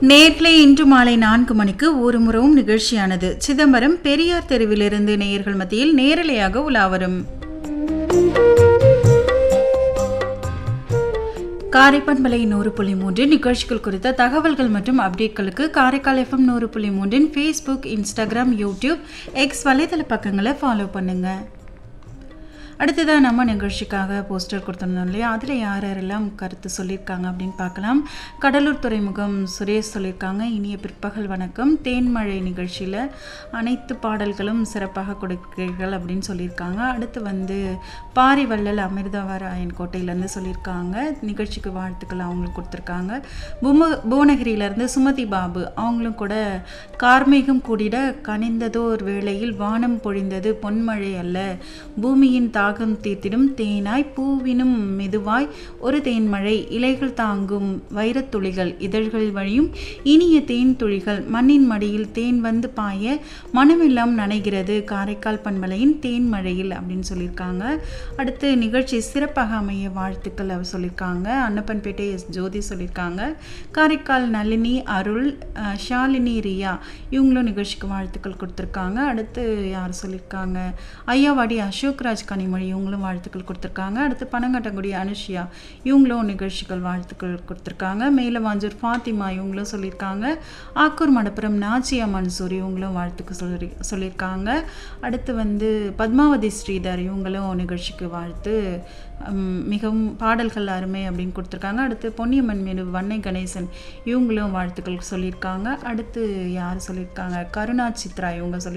நேர்களே இன்று மாலை நான்கு மணிக்கு ஒரு முறவும் நிகழ்ச்சியானது சிதம்பரம் பெரியார் தெருவிலிருந்து நேயர்கள் மத்தியில் நேரலையாக உலாவரும் காரைப்பண்பலை நூறு புள்ளி மூன்று நிகழ்ச்சிகள் குறித்த தகவல்கள் மற்றும் அப்டேட்களுக்கு காரைக்கால் எஃப்எம் நூறு புள்ளி மூன்றின் ஃபேஸ்புக் இன்ஸ்டாகிராம் யூடியூப் எக்ஸ் வலைதள பக்கங்களை ஃபாலோ பண்ணுங்க அடுத்ததாக நம்ம நிகழ்ச்சிக்காக போஸ்டர் கொடுத்துருந்தோம் இல்லையா அதில் யார் யாரெல்லாம் கருத்து சொல்லியிருக்காங்க அப்படின்னு பார்க்கலாம் கடலூர் துறைமுகம் சுரேஷ் சொல்லியிருக்காங்க இனிய பிற்பகல் வணக்கம் தேன்மழை நிகழ்ச்சியில் அனைத்து பாடல்களும் சிறப்பாக கொடுக்கிறீர்கள் அப்படின்னு சொல்லியிருக்காங்க அடுத்து வந்து பாரிவள்ளல் அமிர்தவராயன் கோட்டையிலேருந்து சொல்லியிருக்காங்க நிகழ்ச்சிக்கு வாழ்த்துக்கள் அவங்களுக்கு கொடுத்துருக்காங்க பும புவனகிரியிலேருந்து சுமதி பாபு அவங்களும் கூட கார்மேகம் கூடிட கனிந்ததோர் வேளையில் வானம் பொழிந்தது பொன்மழை அல்ல பூமியின் தாகம் தீர்த்திடும் தேனாய் பூவினும் மெதுவாய் ஒரு தேன்மழை இலைகள் தாங்கும் வைரத்துளிகள் இதழ்கள் வழியும் இனிய தேன் துளிகள் மண்ணின் மடியில் தேன் வந்து பாய மனமெல்லாம் நனைகிறது காரைக்கால் பண்பலையின் தேன் மழையில் அப்படின்னு சொல்லியிருக்காங்க அடுத்து நிகழ்ச்சி சிறப்பாக அமைய வாழ்த்துக்கள் அவர் சொல்லியிருக்காங்க அன்னப்பன்பேட்டை எஸ் ஜோதி சொல்லியிருக்காங்க காரைக்கால் நளினி அருள் அஹ், ஷாலினி ரியா இவங்களும் நிகழ்ச்சிக்கு வாழ்த்துக்கள் கொடுத்துருக்காங்க அடுத்து யார் சொல்லியிருக்காங்க ஐயாவாடி அசோக்ராஜ் கனிமொழி இவங்களும் வாழ்த்துக்கள் கொடுத்துருக்காங்க அடுத்து பனங்கட்டங்குடி அனுஷியா இவங்களும் நிகழ்ச்சிகள் வாழ்த்துக்கள் கொடுத்துருக்காங்க மேலவாஞ்சூர் ஃபாத்திமா இவங்களும் சொல்லியிருக்காங்க ஆக்கூர் மடப்புரம் நாச்சியா மன்சூர் இவங்களும் வாழ்த்துக்கள் சொல்லி சொல்லியிருக்காங்க அடுத்து வந்து பத்மாவதி ஸ்ரீதர் இவங்களும் நிகழ்ச்சிக்கு வாழ்த்து உம், மிகவும் பாடல்கள் அருமை அப்படின்னு கொடுத்துருக்காங்க அடுத்து பொன்னியம்மன் மீது வன்னை கணேசன் இவங்களும் வாழ்த்துக்கள் சொல்லியிருக்காங்க அடுத்து யார் சொல்லியிருக்காங்க கருணா சித்ரா இவங்க சொல்லி